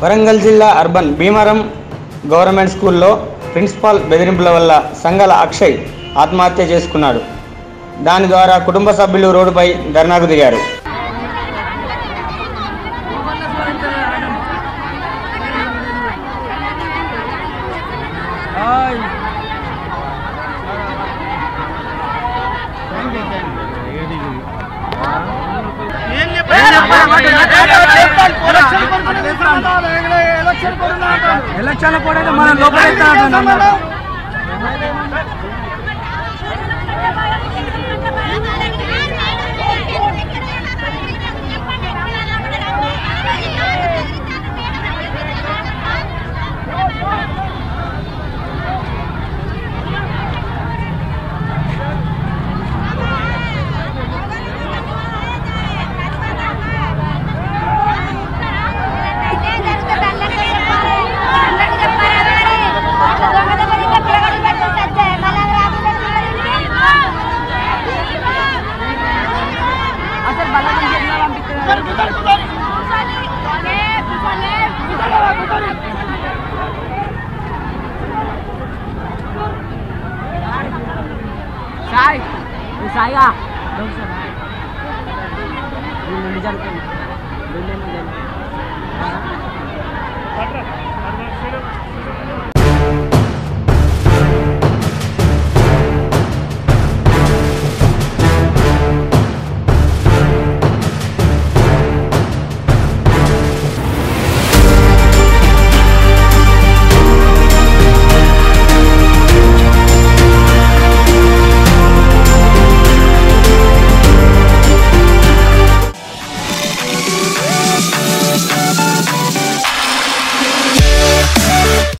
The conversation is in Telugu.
వరంగల్ జిల్లా అర్బన్ భీమవరం గవర్నమెంట్ స్కూల్లో ప్రిన్సిపాల్ బెదిరింపుల వల్ల సంగల అక్షయ్ ఆత్మహత్య చేసుకున్నాడు దాని ద్వారా కుటుంబ సభ్యులు రోడ్డుపై ధర్నాకు దిగారు ఎలక్షన్ కూడా మనం లోపల సాయి సాయిగా జరుగుతుంది పట్రా, పట్రా, శ్రీరామ్.